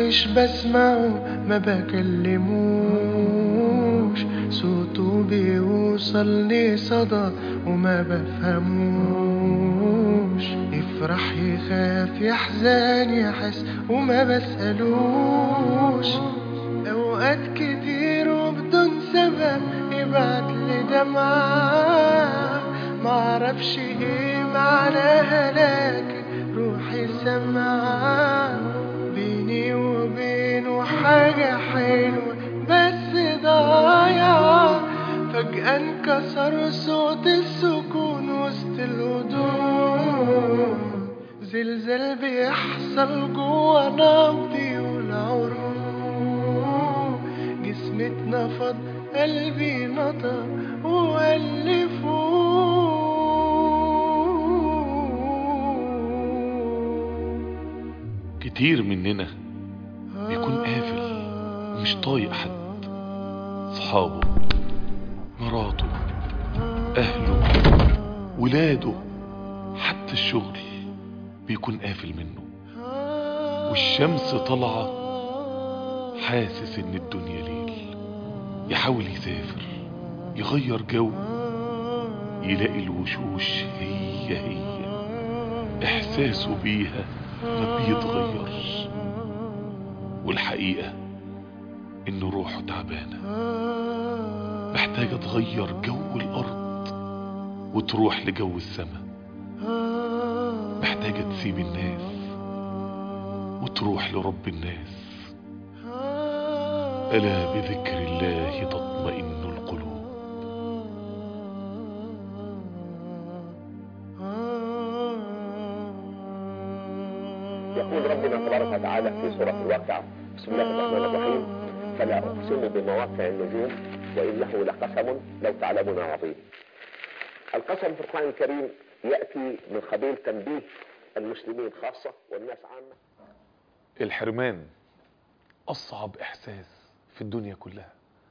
مش بسمعه ما بكلموش صوته بيوصلني صدى وما بفهموش يفرح يخاف يحزن يحس وما بسألوش أوقات كتير وبدون سبب يبعت لي دمعة معرفش ايه معناها لكن روحي سمعة بيني وبينه حاجة حلوة بس ضايعة فجأة انكسر صوت السكون وسط الهدوء زلزال بيحصل جوا نبضي والعروق جسمي اتنفض قلبي نطق وقال لي فوق كتير مننا بيكون قافل مش طايق حد صحابه مراته اهله ولاده حتى الشغل بيكون قافل منه والشمس طالعة حاسس ان الدنيا ليل يحاول يسافر يغير جو يلاقي الوشوش هي هي احساسه بيها ما بيتغيرش والحقيقة ان روحه تعبانة محتاجة تغير جو الارض وتروح لجو السماء محتاجة تسيب الناس وتروح لرب الناس ألا بذكر الله تطمئن القلوب يقول ربنا تبارك وتعالى في سورة الواقعة بسم الله الرحمن الرحيم فلا أقسم بمواقع النجوم وإنه لقسم لو تعلمون عظيم القسم في القرآن الكريم يأتي من قبيل تنبيه المسلمين خاصة والناس عامة الحرمان أصعب إحساس في الدنيا كلها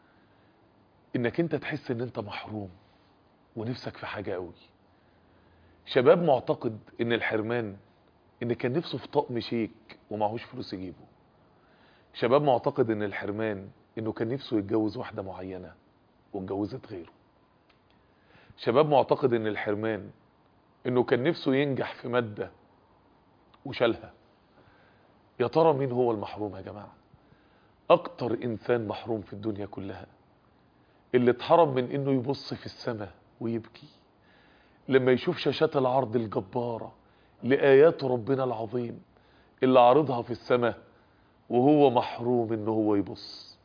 إنك أنت تحس إن أنت محروم ونفسك في حاجة قوي شباب معتقد إن الحرمان إن كان نفسه في طقم شيك ومعهوش فلوس يجيبه شباب معتقد إن الحرمان إنه كان نفسه يتجوز واحدة معينة واتجوزت غيره شباب معتقد إن الحرمان إنه كان نفسه ينجح في مادة وشالها يا ترى مين هو المحروم يا جماعة اكتر انسان محروم في الدنيا كلها اللي اتحرم من انه يبص في السماء ويبكي لما يشوف شاشات العرض الجبارة لآيات ربنا العظيم اللي عارضها في السماء وهو محروم انه هو يبص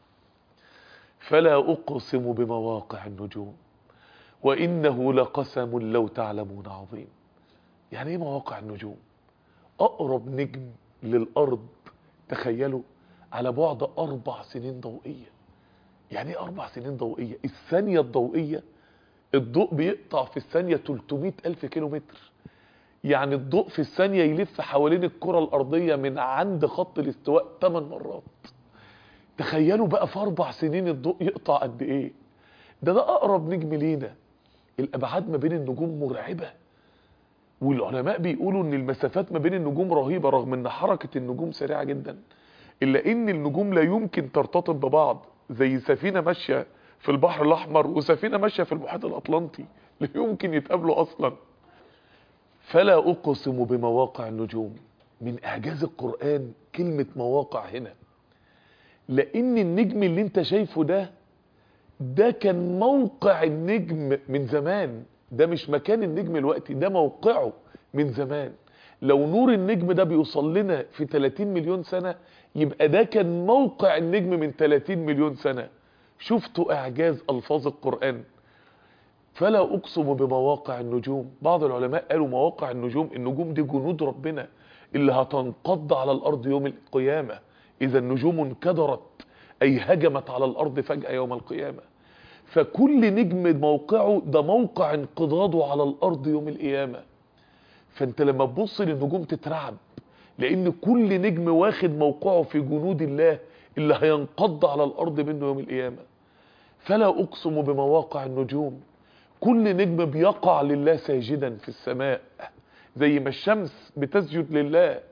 فلا اقسم بمواقع النجوم وانه لقسم لو تعلمون عظيم يعني ايه مواقع النجوم اقرب نجم للارض تخيلوا على بعد اربع سنين ضوئية يعني ايه اربع سنين ضوئية الثانية الضوئية الضوء بيقطع في الثانية 300 الف كيلو متر يعني الضوء في الثانية يلف حوالين الكرة الارضية من عند خط الاستواء 8 مرات تخيلوا بقى في اربع سنين الضوء يقطع قد ايه ده ده اقرب نجم لينا الابعاد ما بين النجوم مرعبه والعلماء بيقولوا ان المسافات ما بين النجوم رهيبة رغم ان حركة النجوم سريعة جدا الا ان النجوم لا يمكن ترتطم ببعض زي سفينة ماشية في البحر الاحمر وسفينة ماشية في المحيط الاطلنطي لا يمكن يتقابلوا اصلا فلا اقسم بمواقع النجوم من اعجاز القرآن كلمة مواقع هنا لان النجم اللي انت شايفه ده ده كان موقع النجم من زمان ده مش مكان النجم الوقتي ده موقعه من زمان لو نور النجم ده بيوصل لنا في 30 مليون سنة يبقى ده كان موقع النجم من 30 مليون سنة شفتوا اعجاز الفاظ القرآن فلا اقسم بمواقع النجوم بعض العلماء قالوا مواقع النجوم النجوم دي جنود ربنا اللي هتنقض على الارض يوم القيامة اذا النجوم انكدرت اي هجمت على الارض فجأة يوم القيامة فكل نجم موقعه ده موقع انقضاضه على الارض يوم القيامة فانت لما تبص للنجوم تترعب لان كل نجم واخد موقعه في جنود الله اللي هينقض على الارض منه يوم القيامة فلا اقسم بمواقع النجوم كل نجم بيقع لله ساجدا في السماء زي ما الشمس بتسجد لله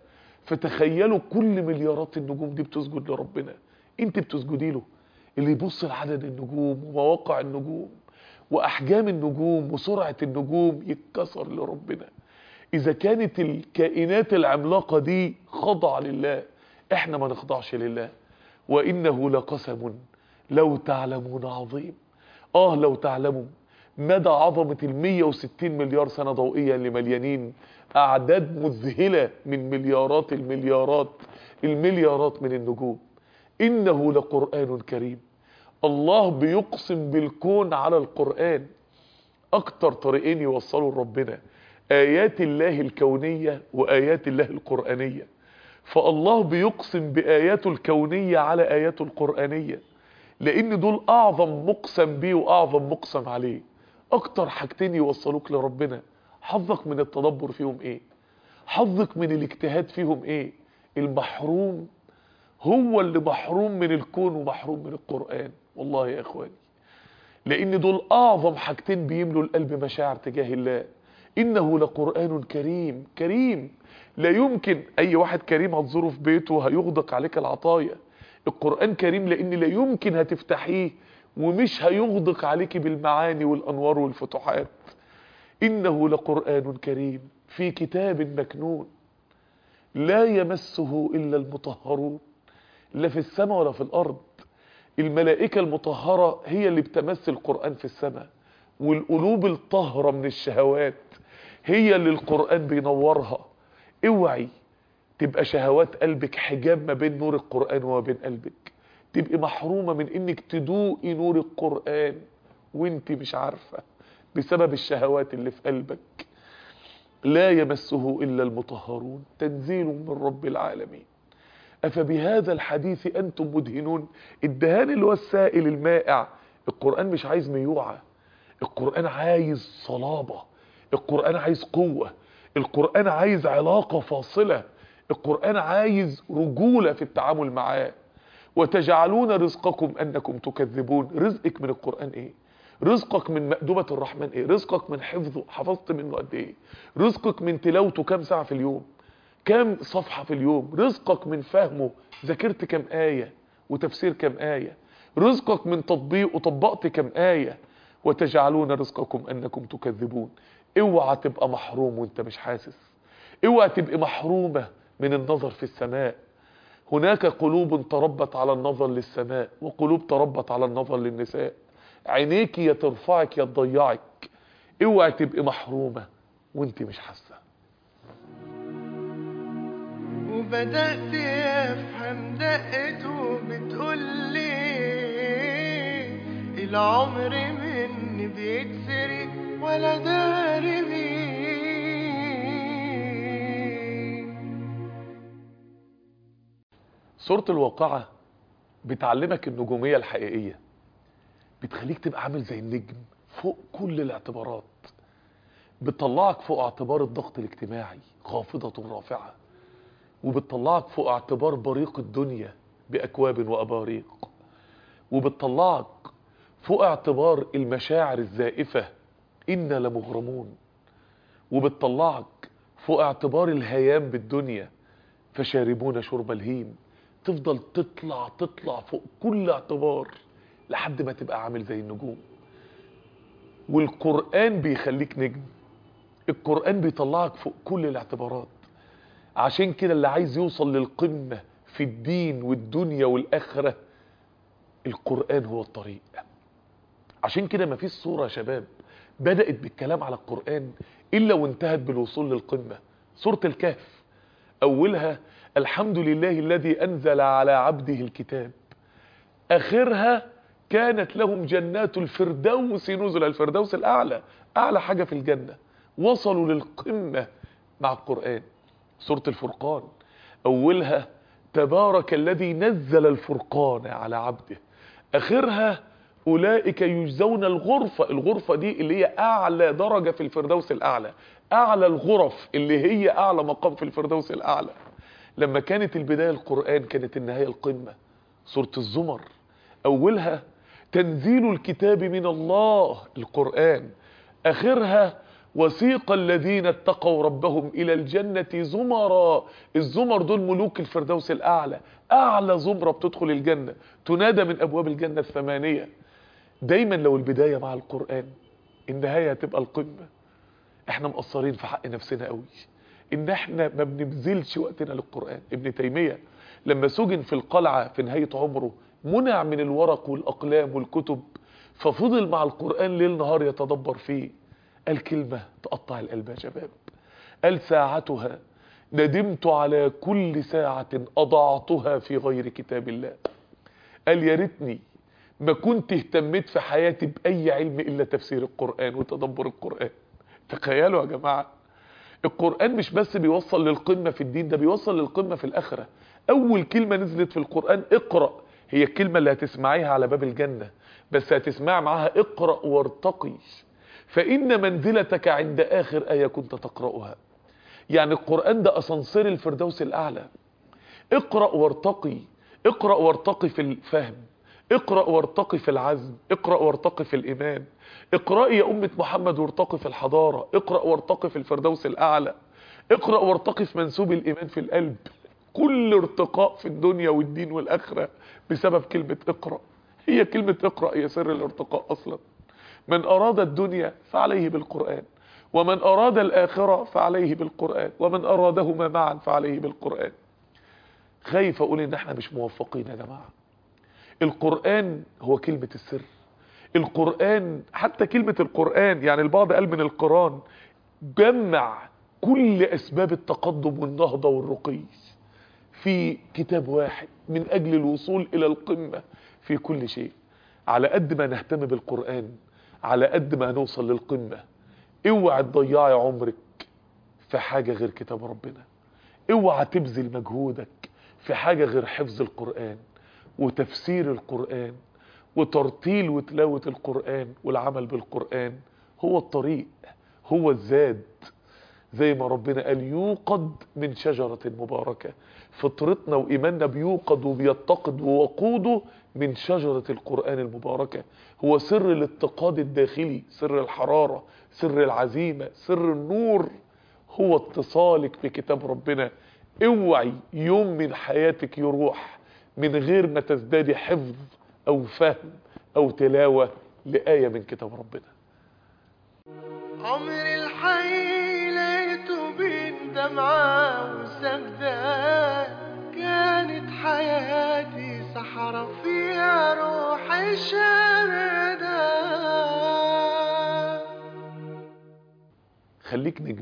فتخيلوا كل مليارات النجوم دي بتسجد لربنا انت بتسجدي له اللي يبص لعدد النجوم ومواقع النجوم واحجام النجوم وسرعة النجوم يتكسر لربنا اذا كانت الكائنات العملاقة دي خضع لله احنا ما نخضعش لله وانه لقسم لو تعلمون عظيم اه لو تعلموا مدى عظمة ال 160 مليار سنة ضوئية اللي مليانين اعداد مذهلة من مليارات المليارات المليارات من النجوم انه لقرآن كريم الله بيقسم بالكون على القرآن اكتر طريقين يوصلوا لربنا ايات الله الكونية وايات الله القرآنية فالله بيقسم باياته الكونية على اياته القرآنية لان دول اعظم مقسم بيه واعظم مقسم عليه اكتر حاجتين يوصلوك لربنا حظك من التدبر فيهم ايه حظك من الاجتهاد فيهم ايه المحروم هو اللي محروم من الكون ومحروم من القرآن والله يا اخواني لان دول اعظم حاجتين بيملوا القلب مشاعر تجاه الله انه لقرآن كريم كريم لا يمكن اي واحد كريم هتزوره في بيته هيغدق عليك العطايا القرآن كريم لان لا يمكن هتفتحيه ومش هيغدق عليك بالمعاني والانوار والفتوحات انه لقرآن كريم في كتاب مكنون لا يمسه الا المطهرون لا في السماء ولا في الارض الملائكة المطهرة هي اللي بتمثل القرآن في السماء والقلوب الطاهرة من الشهوات هي اللي القرآن بينورها اوعي تبقى شهوات قلبك حجاب ما بين نور القرآن وما بين قلبك تبقي محرومة من انك تدوقي نور القرآن وانت مش عارفة بسبب الشهوات اللي في قلبك لا يمسه إلا المطهرون تنزيل من رب العالمين أفبهذا الحديث أنتم مدهنون الدهان اللي هو السائل المائع القرآن مش عايز ميوعة القرآن عايز صلابة القرآن عايز قوة القرآن عايز علاقة فاصلة القرآن عايز رجولة في التعامل معاه وتجعلون رزقكم أنكم تكذبون رزقك من القرآن إيه رزقك من مأدبة الرحمن إيه رزقك من حفظه حفظت منه قد إيه رزقك من تلاوته كام ساعة في اليوم كام صفحة في اليوم رزقك من فهمه ذاكرت كام آية وتفسير كام آية رزقك من تطبيقه طبقت كام آية وتجعلون رزقكم أنكم تكذبون اوعى تبقى محروم وانت مش حاسس اوعى تبقى محرومة من النظر في السماء هناك قلوب تربت على النظر للسماء وقلوب تربت على النظر للنساء عينيك يا ترفعك يا تضيعك اوعى تبقى محرومة وانت مش حاسة وبدأت أفهم دقته بتقولي العمر مني بيتسرق ولا داري بيه سورة الواقعة بتعلمك النجومية الحقيقية بتخليك تبقى عامل زي النجم فوق كل الاعتبارات بتطلعك فوق اعتبار الضغط الاجتماعي خافضة رافعة وبتطلعك فوق اعتبار بريق الدنيا بأكواب وأباريق وبتطلعك فوق اعتبار المشاعر الزائفة إنا لمغرمون وبتطلعك فوق اعتبار الهيام بالدنيا فشاربون شرب الهيم تفضل تطلع تطلع فوق كل اعتبار لحد ما تبقى عامل زي النجوم والقرآن بيخليك نجم القرآن بيطلعك فوق كل الاعتبارات عشان كده اللي عايز يوصل للقمة في الدين والدنيا والآخرة القرآن هو الطريق عشان كده مفيش صورة يا شباب بدأت بالكلام على القرآن إلا وانتهت بالوصول للقمة سورة الكهف أولها الحمد لله الذي أنزل على عبده الكتاب آخرها كانت لهم جنات الفردوس نزل الفردوس الأعلى أعلى حاجة في الجنة وصلوا للقمة مع القرآن سورة الفرقان أولها تبارك الذي نزل الفرقان على عبده آخرها أولئك يجزون الغرفة الغرفة دي اللي هي أعلى درجة في الفردوس الأعلى أعلى الغرف اللي هي أعلى مقام في الفردوس الأعلى لما كانت البداية القرآن كانت النهاية القمة سورة الزمر أولها تنزيل الكتاب من الله القرآن آخرها وسيق الذين اتقوا ربهم الى الجنة زمرا الزمر دول ملوك الفردوس الاعلى اعلى زمرة بتدخل الجنة تنادى من ابواب الجنة الثمانية دايما لو البداية مع القرآن النهاية هتبقى القمة احنا مقصرين في حق نفسنا قوي ان احنا ما بنبذلش وقتنا للقرآن ابن تيمية لما سجن في القلعة في نهاية عمره منع من الورق والأقلام والكتب ففضل مع القرآن ليل نهار يتدبر فيه قال كلمة تقطع القلب يا شباب قال ساعتها ندمت على كل ساعة أضعتها في غير كتاب الله قال يا ريتني ما كنت اهتميت في حياتي بأي علم إلا تفسير القرآن وتدبر القرآن تخيلوا يا جماعة القرآن مش بس بيوصل للقمة في الدين ده بيوصل للقمة في الآخرة أول كلمة نزلت في القرآن اقرأ هي الكلمة اللي هتسمعيها على باب الجنة بس هتسمع معاها اقرأ وارتقي فإن منزلتك عند آخر آية كنت تقرأها يعني القرآن ده أسانسير الفردوس الأعلى اقرأ وارتقي اقرأ وارتقي في الفهم اقرأ وارتقي في العزم اقرأ وارتقي في الإيمان اقرأي يا أمة محمد وارتقي في الحضارة اقرأ وارتقي في الفردوس الأعلى اقرأ وارتقي في منسوب الإيمان في القلب كل ارتقاء في الدنيا والدين والآخرة بسبب كلمة اقرأ هي كلمة اقرأ هي سر الارتقاء أصلا من أراد الدنيا فعليه بالقرآن ومن أراد الآخرة فعليه بالقرآن ومن أرادهما معا فعليه بالقرآن خايف أقول إن احنا مش موفقين يا جماعة القرآن هو كلمة السر القرآن حتى كلمة القرآن يعني البعض قال من القرآن جمع كل أسباب التقدم والنهضة والرقي في كتاب واحد من أجل الوصول إلى القمة في كل شيء على قد ما نهتم بالقرآن على قد ما نوصل للقمة اوعى تضيعي عمرك في حاجة غير كتاب ربنا اوعى تبذل مجهودك في حاجة غير حفظ القرآن وتفسير القرآن وترتيل وتلاوة القرآن والعمل بالقرآن هو الطريق هو الزاد زي ما ربنا قال يوقد من شجرة مباركة فطرتنا وإيماننا بيوقد وبيتقد ووقوده من شجرة القرآن المباركة هو سر الاتقاد الداخلي سر الحرارة سر العزيمة سر النور هو اتصالك بكتاب ربنا اوعي يوم من حياتك يروح من غير ما تزدادي حفظ او فهم او تلاوة لآية من كتاب ربنا عمر الحي لقيته بين دمعة وسجدة كانت حياتي صحرا فيها روحي شاردة خليك نجم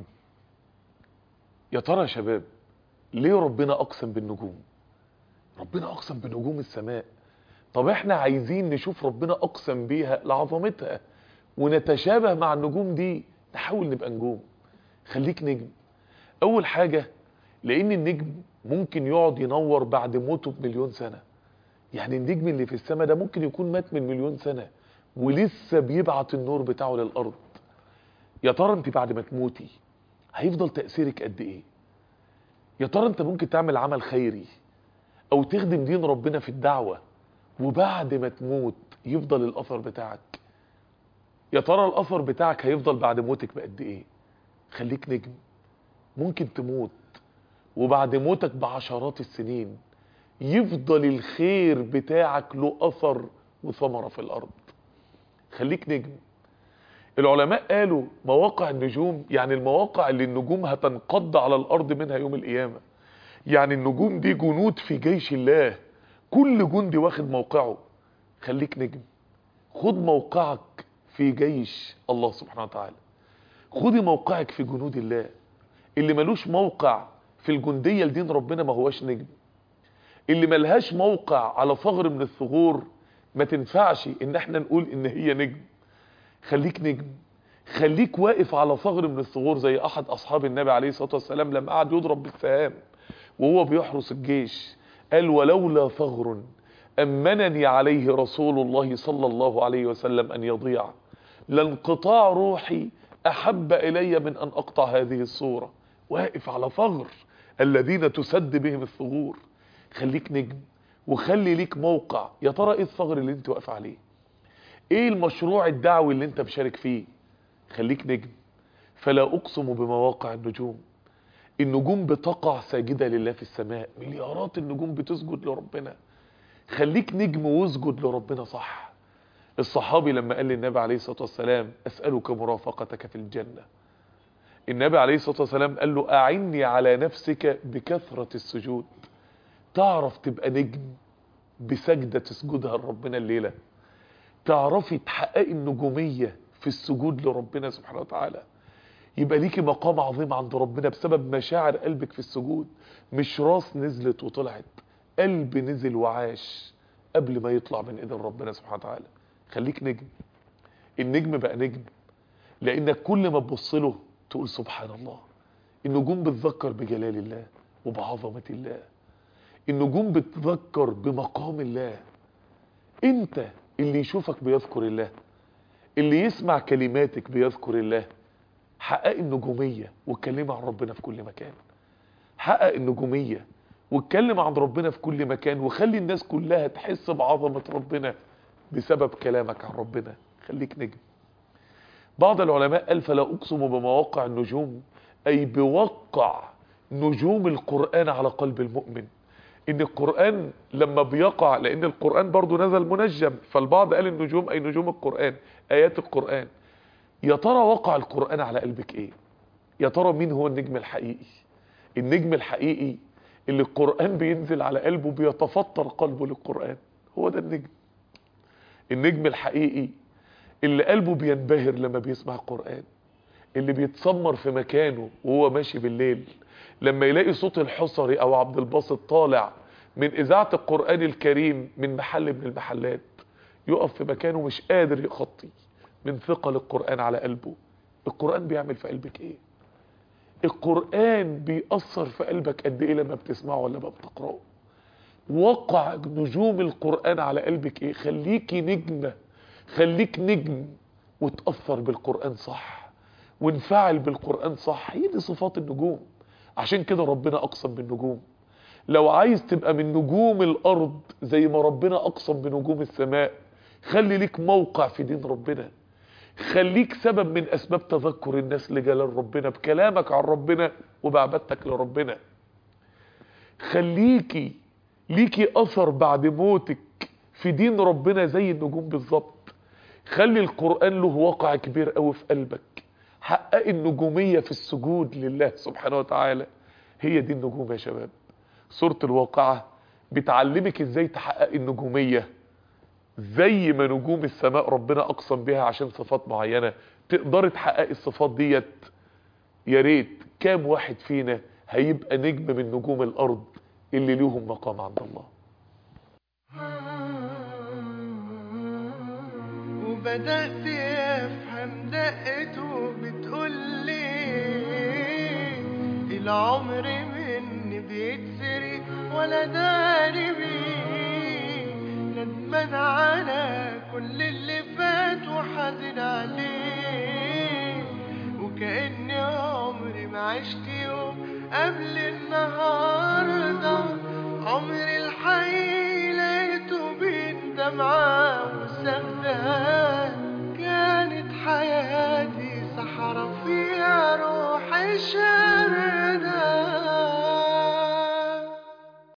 يا ترى يا شباب ليه ربنا اقسم بالنجوم ربنا اقسم بنجوم السماء طب احنا عايزين نشوف ربنا اقسم بيها لعظمتها ونتشابه مع النجوم دي نحاول نبقى نجوم خليك نجم اول حاجة لان النجم ممكن يقعد ينور بعد موته بمليون سنة يعني النجم اللي في السماء ده ممكن يكون مات من مليون سنة ولسه بيبعت النور بتاعه للارض يا ترى انت بعد ما تموتي هيفضل تأثيرك قد ايه يا ترى انت ممكن تعمل عمل خيري او تخدم دين ربنا في الدعوة وبعد ما تموت يفضل الاثر بتاعك يا ترى الاثر بتاعك هيفضل بعد موتك بقد ايه خليك نجم ممكن تموت وبعد موتك بعشرات السنين يفضل الخير بتاعك له اثر وثمرة في الارض خليك نجم العلماء قالوا مواقع النجوم يعني المواقع اللي النجوم هتنقض على الارض منها يوم القيامة يعني النجوم دي جنود في جيش الله كل جندي واخد موقعه خليك نجم خد موقعك في جيش الله سبحانه وتعالى خدي موقعك في جنود الله اللي ملوش موقع في الجندية لدين ربنا ما هواش نجم اللي ملهاش موقع على ثغر من الثغور ما تنفعش ان احنا نقول ان هي نجم خليك نجم خليك واقف على ثغر من الثغور زي احد اصحاب النبي عليه الصلاة والسلام لما قعد يضرب بالسهام وهو بيحرس الجيش قال ولولا ثغر أمنني عليه رسول الله صلى الله عليه وسلم أن يضيع لانقطاع روحي أحب إلي من أن أقطع هذه الصورة واقف على ثغر الذين تسد بهم الثغور خليك نجم وخلي ليك موقع يا ترى ايه الثغر اللي انت واقف عليه ايه المشروع الدعوي اللي انت مشارك فيه خليك نجم فلا أقسم بمواقع النجوم النجوم بتقع ساجدة لله في السماء مليارات النجوم بتسجد لربنا خليك نجم واسجد لربنا صح الصحابي لما قال للنبي عليه الصلاة والسلام أسألك مرافقتك في الجنة النبي عليه الصلاة والسلام قال له أعني على نفسك بكثرة السجود تعرف تبقى نجم بسجدة تسجدها لربنا الليلة تعرفي تحققي النجومية في السجود لربنا سبحانه وتعالى يبقى ليكي مقام عظيم عند ربنا بسبب مشاعر قلبك في السجود مش راس نزلت وطلعت قلب نزل وعاش قبل ما يطلع من ايدين ربنا سبحانه وتعالى خليك نجم النجم بقى نجم لانك كل ما تبص له تقول سبحان الله النجوم بتذكر بجلال الله وبعظمة الله النجوم بتذكر بمقام الله انت اللي يشوفك بيذكر الله اللي يسمع كلماتك بيذكر الله حقق النجومية واتكلم عن ربنا في كل مكان حقق النجومية واتكلم عن ربنا في كل مكان وخلي الناس كلها تحس بعظمة ربنا بسبب كلامك عن ربنا خليك نجم بعض العلماء قال فلا أقسم بمواقع النجوم أي بوقع نجوم القرآن على قلب المؤمن ان القرآن لما بيقع لان القرآن برضو نزل منجم فالبعض قال النجوم اي نجوم القرآن ايات القرآن يا ترى وقع القرآن على قلبك ايه يا ترى مين هو النجم الحقيقي النجم الحقيقي اللي القرآن بينزل على قلبه بيتفطر قلبه للقرآن هو ده النجم النجم الحقيقي اللي قلبه بينبهر لما بيسمع القرآن اللي بيتسمر في مكانه وهو ماشي بالليل لما يلاقي صوت الحصري او عبد الباسط طالع من اذاعه القران الكريم من محل من المحلات يقف في مكانه مش قادر يخطي من ثقل القران على قلبه القران بيعمل في قلبك ايه القران بيأثر في قلبك قد ايه لما بتسمعه ولا ما بتقراه وقع نجوم القران على قلبك ايه خليكي نجمه خليك نجم وتأثر بالقران صح وانفعل بالقران صح هي دي صفات النجوم عشان كده ربنا اقسم بالنجوم لو عايز تبقى من نجوم الارض زي ما ربنا اقسم بنجوم السماء خلي ليك موقع في دين ربنا خليك سبب من اسباب تذكر الناس لجلال ربنا بكلامك عن ربنا وبعبادتك لربنا خليكي ليكي اثر بعد موتك في دين ربنا زي النجوم بالظبط خلي القرآن له واقع كبير قوي في قلبك حقق النجومية في السجود لله سبحانه وتعالى هي دي النجوم يا شباب سورة الواقعة بتعلمك ازاي تحقق النجومية زي ما نجوم السماء ربنا اقسم بها عشان صفات معينة تقدر تحقق الصفات ديت يا ريت كام واحد فينا هيبقى نجم من نجوم الارض اللي ليهم مقام عند الله وبدأت أفهم دقته بتقول لي العمر مني بيتسري ولا داري بيه ندمان على كل اللي فات وحزن عليه وكأن عمري ما عشت يوم قبل النهارده عمري الحقيقي لقيته بين دمعة وسهل